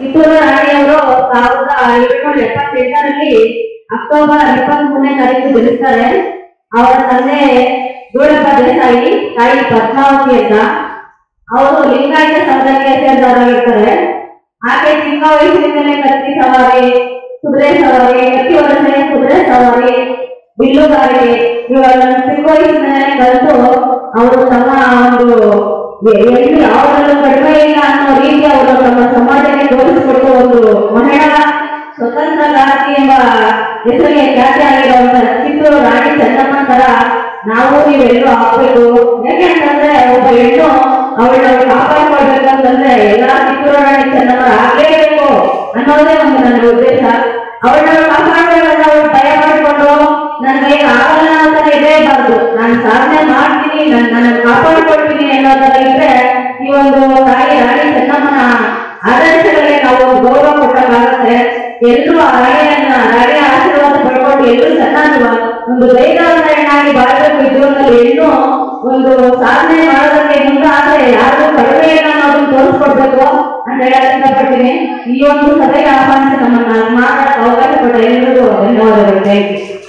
ಕಿತ್ತೂರು ರಾಣಿಯವರು ಸಾವಿರದ ಏಳ್ನೂರ ಎಪ್ಪತ್ತೆಂಟರಲ್ಲಿ ಅಕ್ಟೋಬರ್ ಇಪ್ಪತ್ತ್ ಮೂರನೇ ತಾರೀಕು ಜನಿಸ್ತಾರೆ ಅವರ ತಂದೆ ಗೂಡಪ್ಪ ದೇಸಾಯಿ ತಾಯಿ ಪದ್ಮಾವತಿ ಅಂತ ಅವರು ಲಿಂಗಾಯತ ಸಮುದಾಯಕ್ಕೆ ಸೇರಿದವರಾಗಿರ್ತಾರೆ ಆಕೆ ಚಿಕ್ಕ ವಯಸ್ಸಿನಿಂದಲೇ ಕತ್ತಿ ಸವಾರಿ ಕುದುರೆ ಸವಾರಿ ಕತ್ತಿ ವರಸೆ ಕುದುರೆ ಸವಾರಿ ಬಿಲ್ಲುಗಾರಿಕೆ ಇವುಗಳನ್ನು ಚಿಕ್ಕ ವಯಸ್ಸಿನಲ್ಲೇ ಕಲಿತು ಅವರು ತಮ್ಮ ಒಂದು ಎ- ಎಲ್ಲಿ ಯಾವುದರಲ್ಲೂ ಕಡಿಮೆ ಇಲ್ಲ ಅನ್ನೋ ರೀತಿ ಅವರು ತಮ್ಮ ಸಮಾಜಕ್ಕೆ ತೋರಿಸಿಕೊಟ್ಟು ಒಂದು ಮಹಿಳಾ ಸ್ವತಂತ್ರ ಗಾರ್ತಿ ಎಂಬ ಹೆಸರಿಗೆ ಖ್ಯಾತಿ ಆಗಿರುವಂತಹ ಕಿತ್ತೂರು ರಾಣಿ ಚೆನ್ನಮ್ಮ ತರ ನಾವು ನೀವೆಲ್ಲರೂ ಆಗ್ಬೇಕು ಯಾಕೆ ಅಂತಂದ್ರೆ ಒಬ್ಬ ಹೆಣ್ಣು ಅವಳನ್ನ ಕಾಪಾಡ್ಕೊಳ್ಬೇಕು ಅಂತಂದ್ರೆ ಎಲ್ಲಾ ಕಿತ್ತೂರು ರಾಣಿ ಚೆನ್ನಮ್ಮ ಆಗ್ಲೇಬೇಕು ಅನ್ನೋದೇ ಒಂದು ನನ್ನ ಉದ್ದೇಶ ಅವಳನ್ನ ಕಾಪಾಡಬೇಕಂದ್ರೆ ಅವಳು ಭಯ ಪಡ್ಕೊಂಡು ನನಗೆ ಆಗಲ್ಲ ಅನ್ನೋ ತರ ಇರಲೇಬಾರ್ದು ನಾನು ಸಾಧನೆ ಮಾಡ್ತೀನಿ ನಾನು ನನ್ನ ಕಾಪಾಡ್ಕೊಳ್ತೀನಿ ಅನ್ನೋ ತರ ಇದ್ರೆ ಈ ಒಂದು ತಾಯಿ ರಾಣಿ ಚೆನ್ನಮ್ಮನ ಆದರ್ಶಗಳಿಗೆ ನಾವು ಗೌರವ ಕೊಟ್ಟಾಗುತ್ತೆ ಎಲ್ಲರೂ ಆ ರಾಣಿಯನ್ನ ರಾಣಿಯ ಆಶೀರ್ವಾದ ಪಡ್ಕೊಂಡು ಎಲ್ಲರೂ ಚೆನ್ನಾಗಿ ಒಂದು ಧೈರ್ಯವಂತನಾಗಿ ಬಾಳಬೇಕು ಈ ಜೀವನದಲ್ಲಿ ಹೆಣ್ಣು ಒಂದು ಸಾಧನೆ ಮಾಡೋದಕ್ಕೆ ಮುಂದಾದ್ರೆ ಯಾರು ಕಡಿಮೆ ಇಲ್ಲ ಅನ್ನೋದನ್ನ ತೋರಿಸ್ಕೊಡ್ಬೇಕು ಅಂತ ಹೇಳಕ್ ಇಷ್ಟಪಡ್ತೀನಿ ಈ ಒಂದು ಸಭೆಗೆ ಆಹ್ವಾನಿಸಿ ನಮ್ಮನ್ನ ಮಾತಾಡಕ್ಕೆ ಅವಕಾಶ ಕೊಟ್ಟ ಎಲ್ಲರಿಗೂ ಧನ್ಯವಾದಗಳು ಥ್ಯಾಂಕ್ ಯು